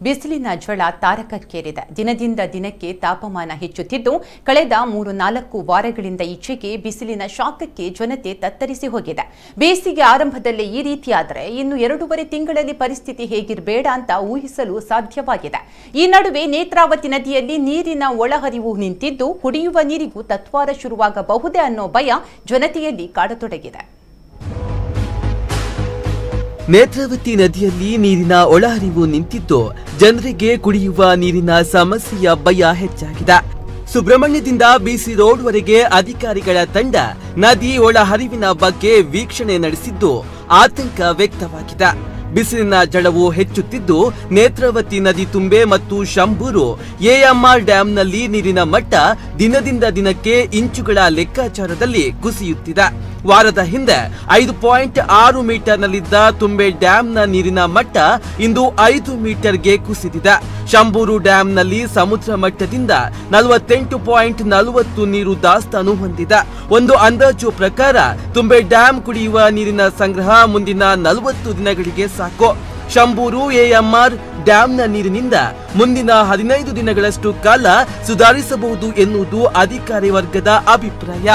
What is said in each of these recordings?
ಬಿಸಿಲಿನ ಜ್ವಳ ತಾರಕಕ್ಕೇರಿದೆ ದಿನದಿಂದ ದಿನಕ್ಕೆ ತಾಪಮಾನ ಹೆಚ್ಚುತ್ತಿದ್ದು ಕಳೆದ ಮೂರು ನಾಲ್ಕು ವಾರಗಳಿಂದ ಈಚೆಗೆ ಬಿಸಿಲಿನ ಶಾಖಕ್ಕೆ ಜನತೆ ತತ್ತರಿಸಿ ಹೋಗಿದೆ ಬೇಸಿಗೆ ಆರಂಭದಲ್ಲೇ ಈ ರೀತಿಯಾದರೆ ಇನ್ನು ಎರಡೂವರೆ ತಿಂಗಳಲ್ಲಿ ಪರಿಸ್ಥಿತಿ ಹೇಗಿರಬೇಡ ಅಂತ ಊಹಿಸಲು ಸಾಧ್ಯವಾಗಿದೆ ಈ ನಡುವೆ ನೇತ್ರಾವತಿ ನದಿಯಲ್ಲಿ ನೀರಿನ ಒಳಹರಿವು ನಿಂತಿದ್ದು ಕುಡಿಯುವ ನೀರಿಗೂ ತತ್ವಾರ ಶುರುವಾಗಬಹುದೇ ಅನ್ನೋ ಭಯ ಜನತೆಯಲ್ಲಿ ಕಾಡತೊಡಗಿದೆ ನೇತ್ರಾವತಿ ನದಿಯಲ್ಲಿ ನೀರಿನ ಒಳಹರಿವು ನಿಂತಿದ್ದು ಜನರಿಗೆ ಕುಡಿಯುವ ನೀರಿನ ಸಮಸ್ಯೆಯ ಭಯ ಹೆಚ್ಚಾಗಿದೆ ಸುಬ್ರಹ್ಮಣ್ಯದಿಂದ ಬಿಸಿ ರೋಡ್ವರೆಗೆ ಅಧಿಕಾರಿಗಳ ತಂಡ ನದಿ ಒಳಹರಿವಿನ ಬಗ್ಗೆ ವೀಕ್ಷಣೆ ನಡೆಸಿದ್ದು ಆತಂಕ ವ್ಯಕ್ತವಾಗಿದೆ ಬಿಸಿಲಿನ ಜಳವು ಹೆಚ್ಚುತ್ತಿದ್ದು ನೇತ್ರಾವತಿ ನದಿ ತುಂಬೆ ಮತ್ತು ಶಂಭೂರು ಎಎಂಆರ್ ಡ್ಯಾಂನಲ್ಲಿ ನೀರಿನ ಮಟ್ಟ ದಿನದಿಂದ ದಿನಕ್ಕೆ ಇಂಚುಗಳ ಲೆಕ್ಕಾಚಾರದಲ್ಲಿ ಕುಸಿಯುತ್ತಿದೆ ವಾರದ ಹಿಂದೆ ಐದು ಪಾಯಿಂಟ್ ಆರು ಮೀಟರ್ನಲ್ಲಿದ್ದ ತುಂಬೆ ಡ್ಯಾಂನ ನೀರಿನ ಮಟ್ಟ ಇಂದು ಐದು ಮೀಟರ್ಗೆ ಕುಸಿದಿದೆ ಶಂಭೂರು ಡ್ಯಾಂನಲ್ಲಿ ಸಮುದ್ರ ಮಟ್ಟದಿಂದ ನಲವತ್ತೆಂಟು ಪಾಯಿಂಟ್ ನಲವತ್ತು ನೀರು ದಾಸ್ತಾನು ಹೊಂದಿದೆ ಒಂದು ಅಂದಾಜು ಪ್ರಕಾರ ತುಂಬೆ ಡ್ಯಾಂ ಕುಡಿಯುವ ನೀರಿನ ಸಂಗ್ರಹ ಮುಂದಿನ ನಲವತ್ತು ದಿನಗಳಿಗೆ ಸಾಕು ಶಂಭೂರು ಎಎಂಆರ್ ಡ್ಯಾಂನ ನೀರಿನಿಂದ ಮುಂದಿನ ಹದಿನೈದು ದಿನಗಳಷ್ಟು ಕಾಲ ಸುಧಾರಿಸಬಹುದು ಎನ್ನುವುದು ಅಧಿಕಾರಿ ವರ್ಗದ ಅಭಿಪ್ರಾಯ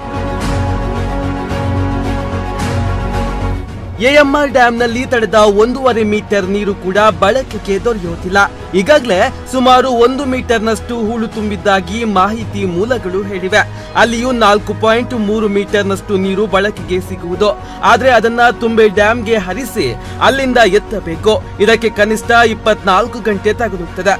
ಎಎಂಆರ್ ಡ್ಯಾಂನಲ್ಲಿ ತಡೆದ ಒಂದೂವರೆ ಮೀಟರ್ ನೀರು ಕೂಡ ಬಳಕೆಗೆ ದೊರೆಯುತ್ತಿಲ್ಲ ಈಗಾಗಲೇ ಸುಮಾರು ಒಂದು ಮೀಟರ್ನಷ್ಟು ಹೂಳು ತುಂಬಿದ್ದಾಗಿ ಮಾಹಿತಿ ಮೂಲಗಳು ಹೇಳಿವೆ ಅಲ್ಲಿಯೂ ನಾಲ್ಕು ಪಾಯಿಂಟ್ ಮೂರು ಮೀಟರ್ನಷ್ಟು ನೀರು ಬಳಕೆಗೆ ಸಿಗುವುದು ಆದ್ರೆ ಅದನ್ನ ತುಂಬೆ ಡ್ಯಾಂಗೆ ಹರಿಸಿ ಅಲ್ಲಿಂದ ಎತ್ತಬೇಕು ಇದಕ್ಕೆ ಕನಿಷ್ಠ ಇಪ್ಪತ್ನಾಲ್ಕು ಗಂಟೆ ತಗುಲುತ್ತದೆ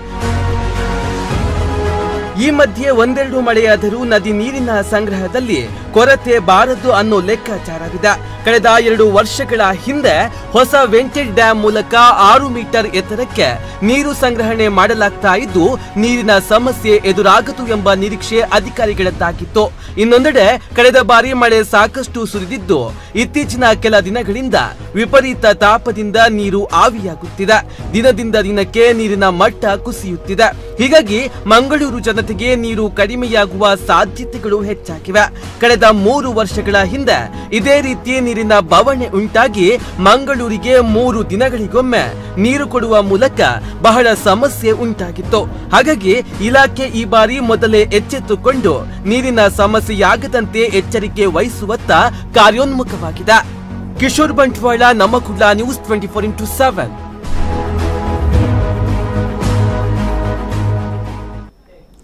ಈ ಮಧ್ಯೆ ಒಂದೆರಡು ಮಳೆಯಾದರೂ ನದಿ ನೀರಿನ ಸಂಗ್ರಹದಲ್ಲಿ ಕೊರತೆ ಬಾರದು ಅನ್ನೋ ಲೆಕ್ಕಾಚಾರವಿದೆ ಕಳೆದ ಎರಡು ವರ್ಷಗಳ ಹಿಂದೆ ಹೊಸ ವೆಂಟೆಡ್ ಡ್ಯಾಂ ಮೂಲಕ ಆರು ಮೀಟರ್ ಎತ್ತರಕ್ಕೆ ನೀರು ಸಂಗ್ರಹಣೆ ಮಾಡಲಾಗ್ತಾ ಇದ್ದು ನೀರಿನ ಸಮಸ್ಯೆ ಎದುರಾಗದು ಎಂಬ ನಿರೀಕ್ಷೆ ಅಧಿಕಾರಿಗಳದ್ದಾಗಿತ್ತು ಇನ್ನೊಂದೆಡೆ ಕಳೆದ ಬಾರಿ ಮಳೆ ಸಾಕಷ್ಟು ಸುರಿದಿದ್ದು ಇತ್ತೀಚಿನ ಕೆಲ ದಿನಗಳಿಂದ ವಿಪರೀತ ತಾಪದಿಂದ ನೀರು ಆವಿಯಾಗುತ್ತಿದೆ ದಿನದಿಂದ ದಿನಕ್ಕೆ ನೀರಿನ ಮಟ್ಟ ಕುಸಿಯುತ್ತಿದೆ ಹೀಗಾಗಿ ಮಂಗಳೂರು ಜನತೆಗೆ ನೀರು ಕಡಿಮೆಯಾಗುವ ಸಾಧ್ಯತೆಗಳು ಹೆಚ್ಚಾಗಿವೆ ಕಳೆದ ಮೂರು ವರ್ಷಗಳ ಹಿಂದೆ ಇದೇ ರೀತಿ ನೀರಿನ ಬವಣೆ ಉಂಟಾಗಿ ಮಂಗಳೂರಿಗೆ ಮೂರು ದಿನಗಳಿಗೊಮ್ಮೆ ನೀರು ಕೊಡುವ ಮೂಲಕ ಬಹಳ ಸಮಸ್ಯೆ ಉಂಟಾಗಿತ್ತು ಹಾಗಾಗಿ ಇಲಾಖೆ ಈ ಬಾರಿ ಮೊದಲೇ ಎಚ್ಚೆತ್ತುಕೊಂಡು ನೀರಿನ ಸಮಸ್ಯೆಯಾಗದಂತೆ ಎಚ್ಚರಿಕೆ ವಹಿಸುವತ್ತ ಕಾರ್ಯೋನ್ಮುಖವಾಗಿದೆ ಕಿಶೋರ್ ಬಂಟ್ವಾಳ ನಮ್ಮ Kudla news twenty four into seven